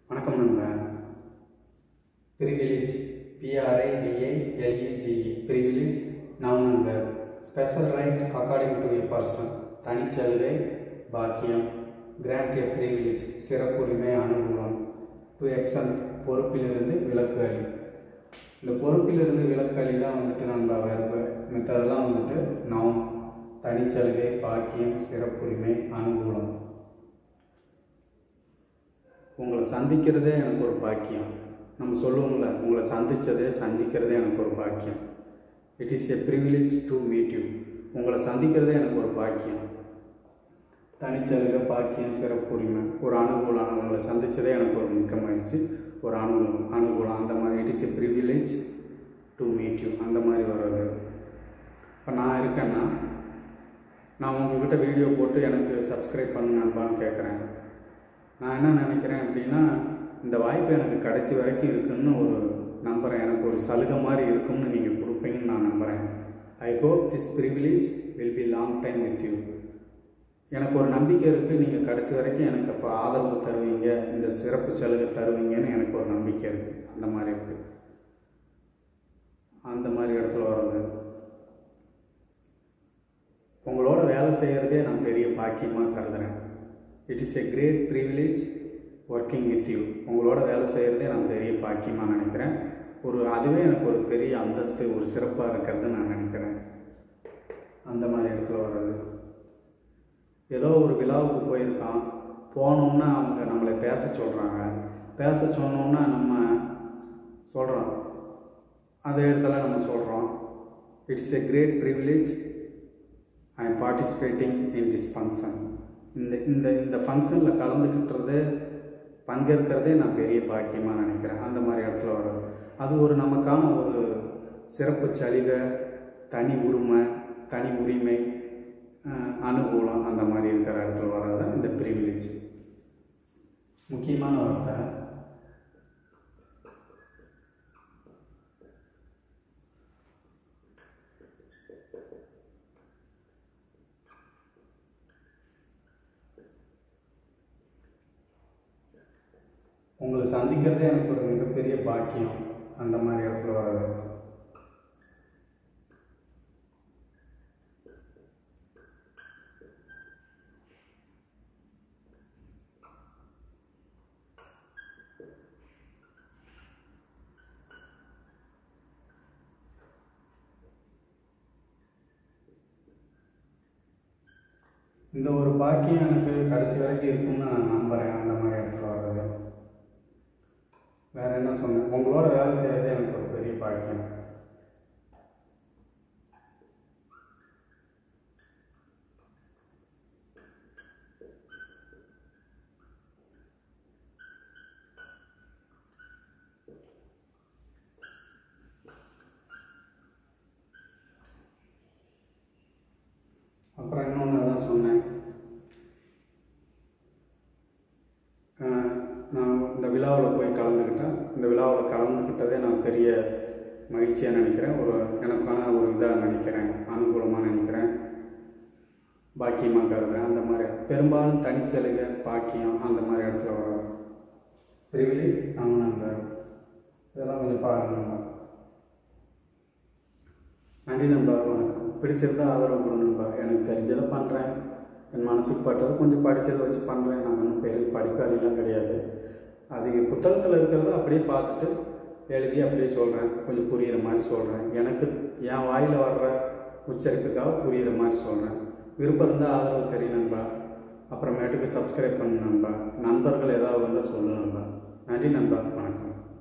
வணக்கம் நண்பா privilege பிஆர்ஐபிஐஎல்இஜிஇ privilege noun number special right according to a person தனிச்சலுகை பாக்கியம் grand எ privilege சிறப்புரிமை அனுகூலம் டு எக்ஸன்ட் பொறுப்பிலிருந்து விலக்கு அளி இந்த பொறுப்பிலிருந்து விலக்கு அளி தான் வந்துட்டு நண்பா வெர்பு மித்ததெல்லாம் வந்துட்டு நவுன் தனிச்சலுகை பாக்கியம் சிறப்புரிமை அனுகூலம் உங்களை சந்திக்கிறதே எனக்கு ஒரு பாக்கியம் நம்ம சொல்லுவோம்ல உங்களை சந்தித்ததே சந்திக்கிறதே எனக்கு ஒரு பாக்கியம் it is a privilege to meet you உங்களை சந்திக்கிறதே எனக்கு ஒரு பாக்கியம் தனிச்சலுகை பாக்கியம் சிறப்புரிமை ஒரு அனுகூலம் உங்களை சந்தித்ததே எனக்கு ஒரு மிக்க மகிழ்ச்சி ஒரு அனுகூலம் அனுகூலம் அந்த மாதிரி it is a privilege to meet you அந்த மாதிரி வர்றது இப்போ நான் இருக்கேன்னா நான் உங்ககிட்ட வீடியோ போட்டு எனக்கு சப்ஸ்கிரைப் பண்ணு நண்பான்னு கேட்குறேன் நான் என்ன நினைக்கிறேன் அப்படின்னா இந்த வாய்ப்பு எனக்கு கடைசி வரைக்கும் இருக்குன்னு ஒரு நம்புகிறேன் எனக்கு ஒரு சலுகை மாதிரி இருக்கும்னு நீங்கள் கொடுப்பீங்கன்னு நான் நம்புகிறேன் I hope this privilege will be long time with you எனக்கு ஒரு நம்பிக்கை இருக்குது நீங்கள் கடைசி வரைக்கும் எனக்கு அப்போ ஆதரவு தருவீங்க இந்த சிறப்பு சலுகை தருவீங்கன்னு எனக்கு ஒரு நம்பிக்கை இருக்குது அந்த மாதிரி இருக்குது அந்த மாதிரி இடத்துல வர்றது உங்களோட வேலை செய்கிறதே நான் பெரிய பாக்கியமாக கருதுகிறேன் it is a great privilege working with you உங்களோட வேலை செய்கிறதே நான் பெரிய பாக்கியமாக நினைக்கிறேன் ஒரு அதுவே எனக்கு ஒரு பெரிய அந்தஸ்து ஒரு சிறப்பாக இருக்கிறது நான் நினைக்கிறேன் அந்த மாதிரி இடத்துல வர்றது ஏதோ ஒரு விழாவுக்கு போயிருக்கான் போனோம்னா அவங்க நம்மளை பேச சொல்கிறாங்க பேச சொன்னோம்னா நம்ம சொல்கிறோம் அந்த இடத்துல நம்ம சொல்கிறோம் it's a great privilege I am participating in this function இந்த இந்த இந்த ஃபங்க்ஷனில் கலந்துக்கிட்டுறது பங்கேற்கிறதே நான் பெரிய பாக்கியமாக நினைக்கிறேன் அந்த மாதிரி இடத்துல வரும் அது ஒரு நமக்கான ஒரு சிறப்பு சலுகை தனி உரிமை தனி உரிமை அனுகூலம் அந்த மாதிரி இருக்கிற இடத்துல வர்றது தான் இந்த ப்ரிவிலேஜ் முக்கியமான வார்த்தை உங்களை சந்திக்கிறதே எனக்கு ஒரு மிகப்பெரிய பாக்கியம் அந்த மாதிரி இடத்துல வர்றது இந்த ஒரு பாக்கியம் எனக்கு கடைசி வரைக்கும் இருக்கும்னு நான் நம்புகிறேன் அந்த மாதிரி இடத்துல வர்றது வேற என்ன சொன்னேன் உங்களோட வேலை செய்கிறது எனக்கு ஒரு பெரிய பாக்கியம் அப்புறம் இன்னொன்று தான் சொன்னேன் நான் இந்த விழாவில் போய் கலந்துக்கிட்டேன் இந்த விழாவில் கலந்துக்கிட்டதே நான் பெரிய மகிழ்ச்சியாக நினைக்கிறேன் ஒரு எனக்கான ஒரு இதாக நினைக்கிறேன் அனுகூலமாக நினைக்கிறேன் பாக்கியமாக கருதுறேன் அந்த மாதிரி பெரும்பாலும் தனிச்சலுகை பாக்கியம் அந்த மாதிரி இடத்துல வரும் ப்ரிவிலேஜ் நம்ம நம்ப இதெல்லாம் கொஞ்சம் பாருங்க நண்பா நன்றி நண்பா வணக்கம் பிடிச்சிருந்தா ஆதரவு கொடு நண்பா எனக்கு தெரிஞ்சதை பண்ணுறேன் என் மனசுக்கு பட்டதை கொஞ்சம் படித்ததை வச்சு பண்ணுறேன் நான் ஒன்றும் பெரிய படிப்பாளிலாம் கிடையாது அது புத்தகத்தில் இருக்கிறத அப்படியே பார்த்துட்டு எழுதி அப்படியே சொல்கிறேன் கொஞ்சம் புரிகிற மாதிரி சொல்கிறேன் எனக்கு என் வாயில் வர்ற உச்சரிப்புக்காக புரிகிற மாதிரி சொல்கிறேன் விருப்பம் இருந்தால் ஆதரவு தெரியும் நண்பா அப்புறமேட்டுக்கு சப்ஸ்கிரைப் பண்ணு நண்பா நண்பர்கள் ஏதாவது இருந்தால் சொல்லு நண்பா நன்றி நண்பா வணக்கம்